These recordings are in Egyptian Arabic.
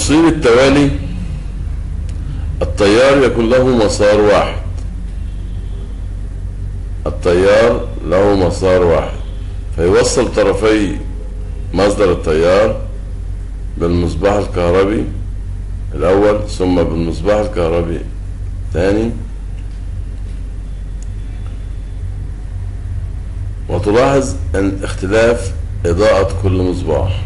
توصيل التوالي التيار يكون له مسار واحد التيار له مسار واحد فيوصل طرفي مصدر التيار بالمصباح الكهربي الأول ثم بالمصباح الكهربي الثاني وتلاحظ أن اختلاف إضاءة كل مصباح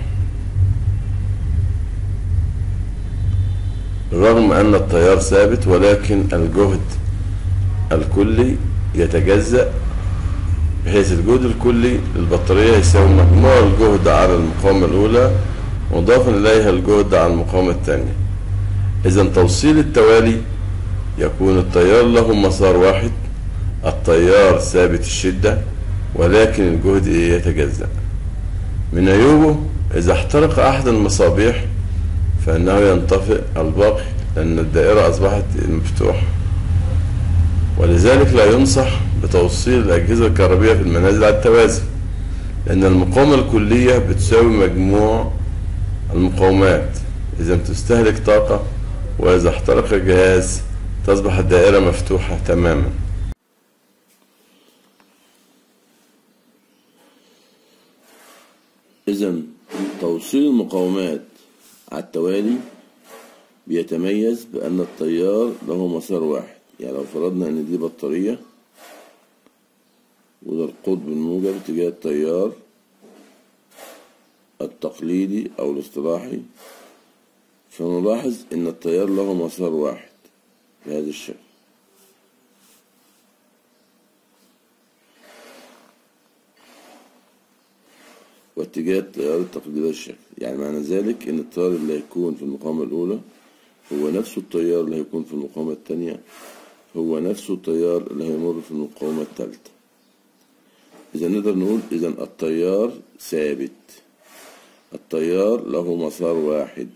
رغم أن التيار ثابت ولكن الجهد الكلي يتجزأ بحيث الجهد الكلي للبطارية يساوي مجموع الجهد على المقاومة الأولى مضافا إليها الجهد على المقاومة الثانية إذا توصيل التوالي يكون التيار له مسار واحد التيار ثابت الشدة ولكن الجهد يتجزأ من عيوبه إذا احترق أحد المصابيح فإنه ينطفئ الباقي لأن الدائرة أصبحت مفتوحة ولذلك لا ينصح بتوصيل الأجهزة الكهربية في المنازل على التوازي لأن المقاومة الكلية بتساوي مجموع المقاومات إذا تستهلك طاقة وإذا احترق الجهاز تصبح الدائرة مفتوحة تماما إذا توصيل المقاومات على التوالي بيتميز بأن التيار له مسار واحد يعني لو فرضنا إن دي بطارية وده القطب الموجب اتجاه التيار التقليدي أو الاصطلاحي فنلاحظ إن التيار له مسار واحد بهذا الشكل واتجاه التيار التقليدي بهذا الشكل يعني معنى ذلك إن التيار اللي هيكون في المقاومة الأولى هو نفسه التيار اللي هيكون في المقاومة الثانية هو نفسه التيار اللي هيمر في المقاومة الثالثة إذا نقدر نقول إذا التيار ثابت التيار له مسار واحد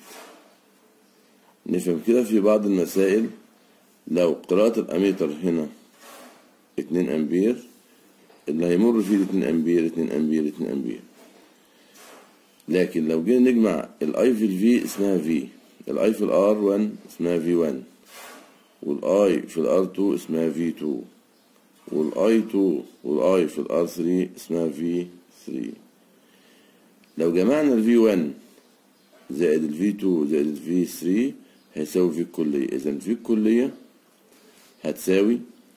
نفهم كده في بعض المسائل لو قراءة الأميتر هنا اتنين أمبير اللي هيمر فيه اتنين أمبير اتنين أمبير اتنين أمبير لكن لو جينا نجمع الاي في الفي اسمها في الاي في الار 1 اسمها في 1 والاي في الار 2 اسمها في 2 والاي 2 والاي في الار 3 اسمها في 3 لو جمعنا الفي 1 زائد الفي 2 زائد الفي 3 هيساوي في الكلية إذا في الكلية هتساوي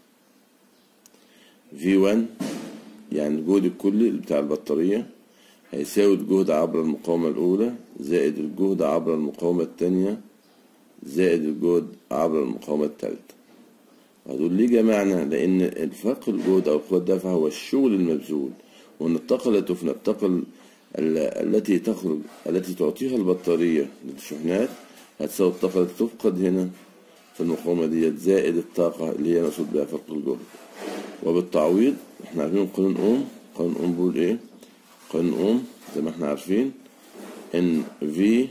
في 1 يعني الجهد الكلي بتاع البطارية هيساوي الجهد عبر المقاومة الأولى زائد الجهد عبر المقاومة التانية زائد الجهد عبر المقاومة التالتة هتقول ليه جمعنا لأن الفرق الجهد أو قوة الدفع هو الشغل المبذول وأن الطاقة التي تفنى الطاقة ال- ال- التي تخرج التي تعطيها البطارية للشحنات هتساوي الطاقة التي تفقد هنا في المقاومة ديت زائد الطاقة اللي هي مقصود بها فرق الجهد وبالتعويض احنا عارفين قانون أوم قانون أوم بيقول إيه قانون أوم زي ما احنا عارفين إن في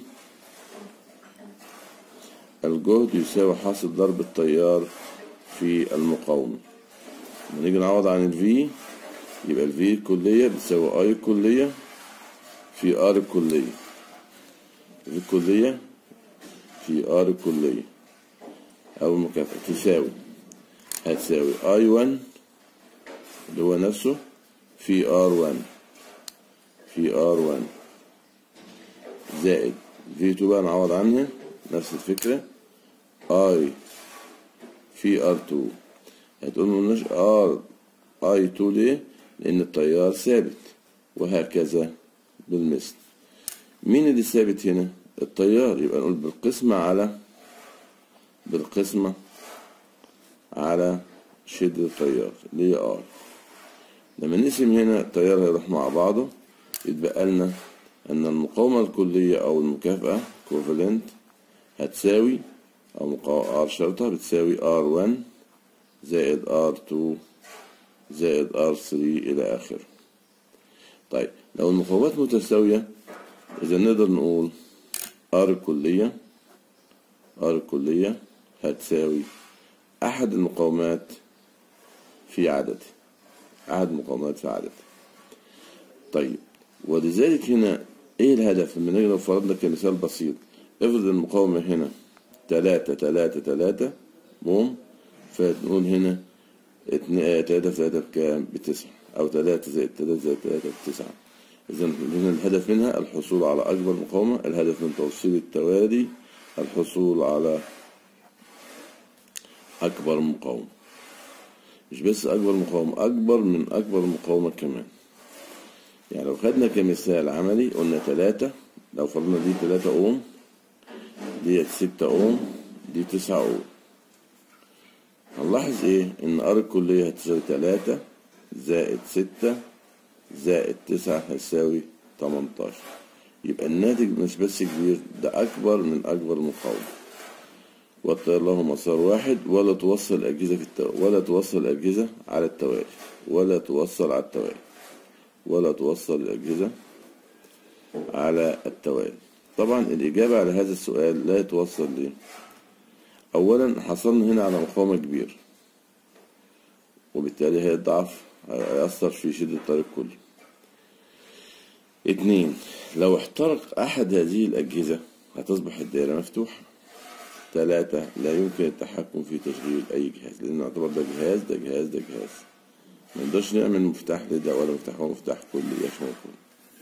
الجهد يساوي حاصل ضرب التيار في المقاومة لما نيجي نعوض عن الفي يبقى الفي الكلية بتساوي اي الكلية في ار الكلية في الكلية في ار الكلية أو المكافأة تساوي هتساوي اي 1 اللي هو نفسه في ار 1 في ار 1 زائد في 2 بقى نعوض عنها نفس الفكرة اي في ار 2 هتقول ملناش ار اي 2 ليه؟ لأن التيار ثابت وهكذا بالمثل مين اللي ثابت هنا؟ التيار يبقى نقول بالقسمة على بالقسمة على شدة التيار اللي هي ار لما نقسم هنا التيار هيروح مع بعضه يتبقى لنا أن المقاومة الكلية أو المكافأة كوفالنت هتساوي أو مقاومة ار شرطة بتساوي ار 1 زائد ار 2 زائد ار 3 إلى آخره طيب لو المقاومات متساوية إذا نقدر نقول ار الكلية ار الكلية هتساوي أحد المقاومات في عدد أحد المقاومات في عدد طيب ولذلك هنا ايه الهدف لما نيجي لو فرضنا كمثال بسيط افرض المقاومة هنا تلاتة تلاتة تلاتة موم فنقول هنا اتنين تلاتة في تلاتة بكام؟ بتسعة أو تلاتة زائد تلاتة زائد تلاتة بتسعة إذا هنا الهدف منها الحصول على أكبر مقاومة الهدف من توصيل التوالي الحصول على أكبر مقاومة مش بس أكبر مقاومة أكبر من أكبر مقاومة كمان يعني لو خدنا كمثال عملي قلنا تلاتة لو فرضنا دي تلاتة أوم ديت ستة أوم دي تسعة أوم هنلاحظ إيه إن R الكلية هتساوي تلاتة زائد ستة زائد تسعة هيساوي تمنتاشر يبقى الناتج مش بس كبير ده أكبر من أكبر مقاومة والتيار له مسار واحد ولا توصل الأجهزة في التو... ولا توصل الأجهزة على التوالي ولا توصل على التوالي ولا توصل الأجهزة على التوالي طبعا الإجابة على هذا السؤال لا يتوصل ليه أولا حصلنا هنا على مقاومة كبير وبالتالي هيضعف هيأثر في شدة الطريق كله اتنين لو احترق أحد هذه الأجهزة هتصبح الدائرة مفتوحة ثلاثة لا يمكن التحكم في تشغيل أي جهاز لأن يعتبر ده جهاز ده جهاز ده جهاز ما نقدرش نعمل مفتاح لده ولا مفتاح هو مفتاح كلي يشمل كله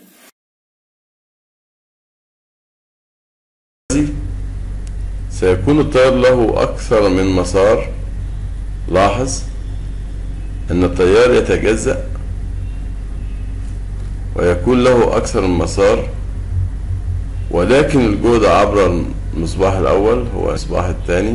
سيكون التيار له أكثر من مسار لاحظ أن التيار يتجزأ ويكون له أكثر من مسار ولكن الجهد عبر المصباح الأول هو المصباح الثاني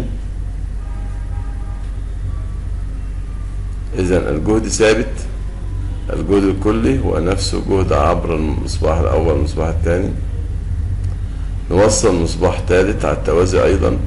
إذا الجهد ثابت الجهد الكلي هو نفسه جهد عبر المصباح الأول والمصباح الثاني نوصل مصباح ثالث على التوازي أيضا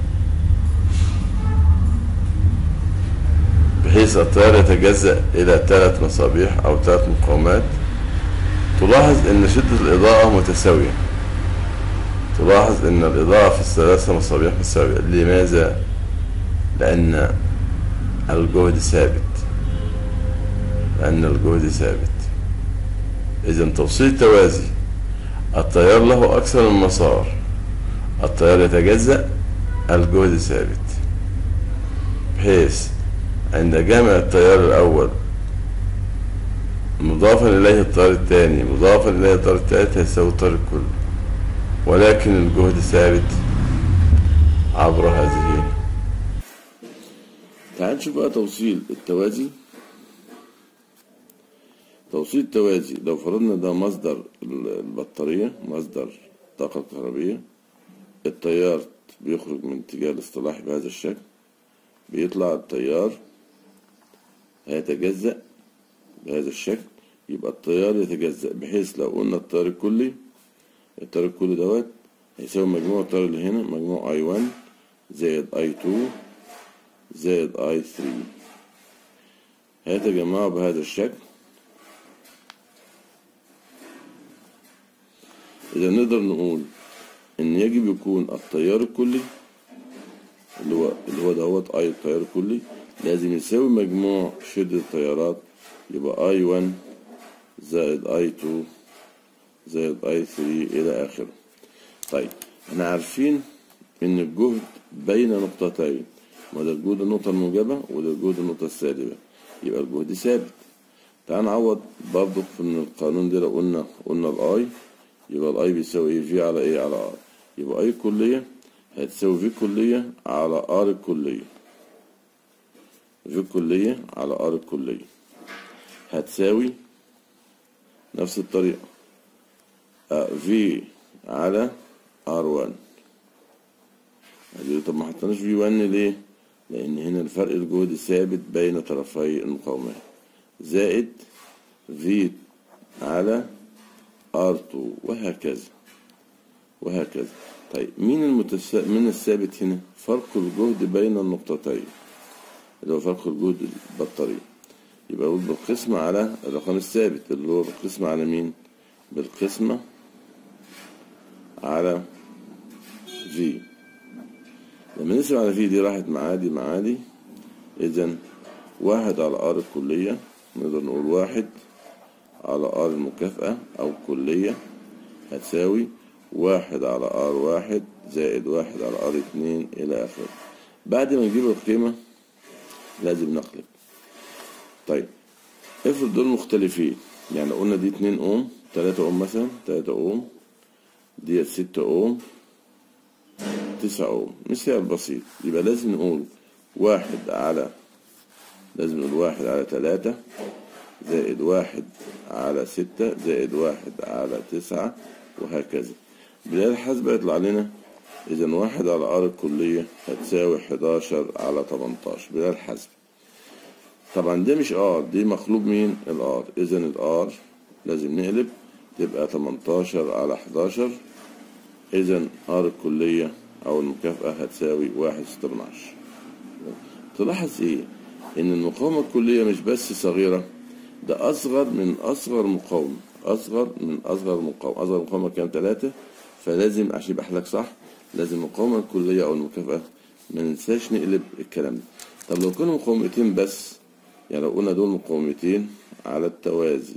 بحيث التيار يتجزأ إلى ثلاث مصابيح أو ثلاث مقاومات تلاحظ أن شدة الإضاءة متساوية تلاحظ أن الإضاءة في الثلاثة مصابيح متساوية لماذا؟ لأن الجهد ثابت لأن الجهد ثابت إذا توصيل التوازي التيار له أكثر من مسار التيار يتجزأ الجهد ثابت بحيث عند جمع التيار الأول مضافا إليه التيار الثاني مضافا إليه التيار الثالث هيساوي التيار الكلي ولكن الجهد ثابت عبر هذه تعال نشوف بقى توصيل التوازي توصيل التوازي لو فرضنا ده مصدر البطارية مصدر الطاقة الكهربية التيار بيخرج من اتجاه الاصطلاحي بهذا الشكل بيطلع التيار هيتجزأ بهذا الشكل يبقى التيار يتجزأ بحيث لو قلنا التيار الكلي التيار الكلي دوت هيساوي مجموع التيار اللي هنا مجموع اي 1 زائد اي 2 زائد اي 3 هيتجمعوا بهذا الشكل إذا نقدر نقول إن يجب يكون التيار الكلي اللي هو اللي هو دوت أي التيار الكلي لازم يساوي مجموع شدة التيارات يبقى أي 1 زائد أي 2 زائد أي 3 إلى آخره طيب احنا عارفين إن الجهد بين نقطتين وده الجهد النقطة الموجبة وده الجهد النقطة السالبة يبقى الجهد ثابت تعال نعوض برضه في القانون ده لو قلنا قلنا الأي يبقى الاي بيساوي ايه في على ايه على ار يبقى اي كلية هتساوي في كلية على ار الكلية في كلية على ار الكلية هتساوي نفس الطريقة في على ار 1 طب ما حطيناش في 1 ليه؟ لأن هنا الفرق الجهد ثابت بين طرفي المقاومات زائد في على R2 وهكذا وهكذا طيب مين المتسا... من الثابت هنا فرق الجهد بين النقطتين اللي هو فرق الجهد البطارية يبقى أقول بالقسمة على الرقم الثابت اللي هو بالقسمة على مين بالقسمة على في لما نقسم على في دي راحت مع دي مع دي إذا واحد على ار الكلية نقدر نقول واحد على ار المكافأة أو الكلية هتساوي واحد على ار واحد زائد واحد على ار اتنين إلى آخره بعد ما نجيب القيمة لازم نقلب طيب افرض دول مختلفين يعني قلنا دي اتنين اوم تلاتة اوم مثلا تلاتة اوم دي ستة اوم تسعة اوم مثال بسيط يبقى لازم نقول واحد على لازم نقول واحد على تلاتة زائد واحد على ستة زائد واحد على تسعة وهكذا بالآلة الحاسبة يطلع لنا إذا واحد على ار الكلية هتساوي حداشر على تمنتاشر بالآلة الحاسبة طبعا ده مش ار دي مخلوب مين الار اذا الار لازم نقلب تبقى 18 على 11 اذا ار الكلية او المكافأة هتساوي واحد ستة من عشرة تلاحظ ايه ان المقاومة الكلية مش بس صغيرة ده اصغر من اصغر مقاومة اصغر من اصغر مقاومة اصغر مقاومة كام ثلاثة فلازم عشان يبقى لك صح لازم المقاومة الكلية او المكافأة ما ننساش نقلب الكلام ده طب لو كانوا مقاومتين بس يعني لو قلنا دول مقاومتين على التوازي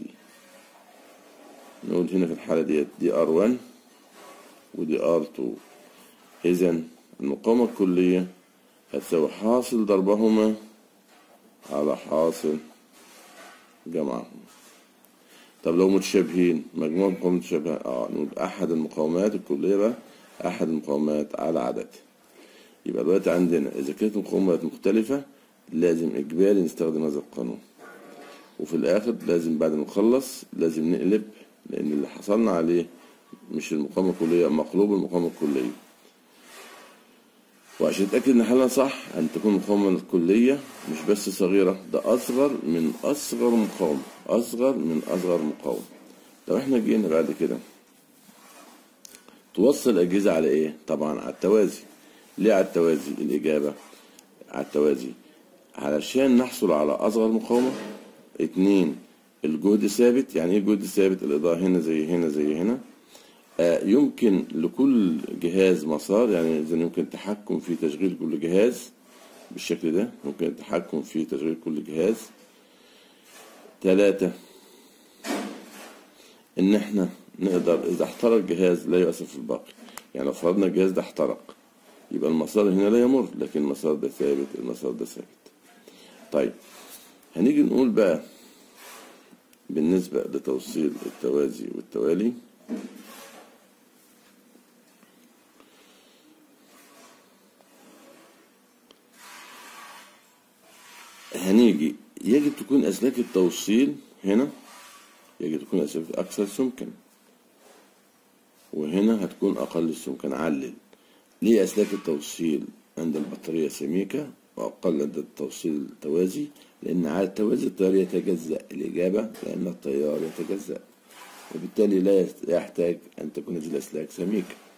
نقول هنا في الحالة ديت دي R1 ودي R2 إذا المقاومة الكلية هتساوي حاصل ضربهما على حاصل جمعهم طب لو متشابهين مجموعة مقاومات متشابهة اه نقول أحد المقاومات الكلية بقى أحد المقاومات على عدد يبقى دلوقتي عندنا إذا كانت المقاومات مختلفة لازم إجباري نستخدم هذا القانون وفي الآخر لازم بعد ما نخلص لازم نقلب لأن اللي حصلنا عليه مش المقاومة الكلية مقلوب المقاومة الكلية وعشان نتأكد إن حلنا صح أن تكون المقاومة الكلية مش بس صغيرة ده أصغر من أصغر مقاومة أصغر من أصغر مقاومة لو إحنا جينا بعد كده توصل الأجهزة على إيه؟ طبعا على التوازي ليه على التوازي؟ الإجابة على التوازي علشان نحصل على أصغر مقاومة اتنين الجهد ثابت يعني ايه جهد ثابت الإضاءة هنا زي هنا زي هنا آه يمكن لكل جهاز مسار يعني إذا يمكن التحكم في تشغيل كل جهاز بالشكل ده ممكن التحكم في تشغيل كل جهاز ثلاثة إن إحنا نقدر إذا احترق الجهاز لا يؤثر في الباقي يعني لو فرضنا الجهاز ده احترق يبقى المسار هنا لا يمر لكن المسار ده ثابت المسار ده ثابت طيب هنيجي نقول بقى بالنسبة لتوصيل التوازي والتوالي هنيجي يجب تكون أسلاك التوصيل هنا يجب تكون أسلاك أكثر سمكا وهنا هتكون أقل سمكا علل ليه أسلاك التوصيل عند البطارية سميكة وأقل عند التوصيل التوازي لأن على التوازي التيار يتجزأ الإجابة لأن التيار يتجزأ وبالتالي لا يحتاج أن تكون هذه الأسلاك سميكة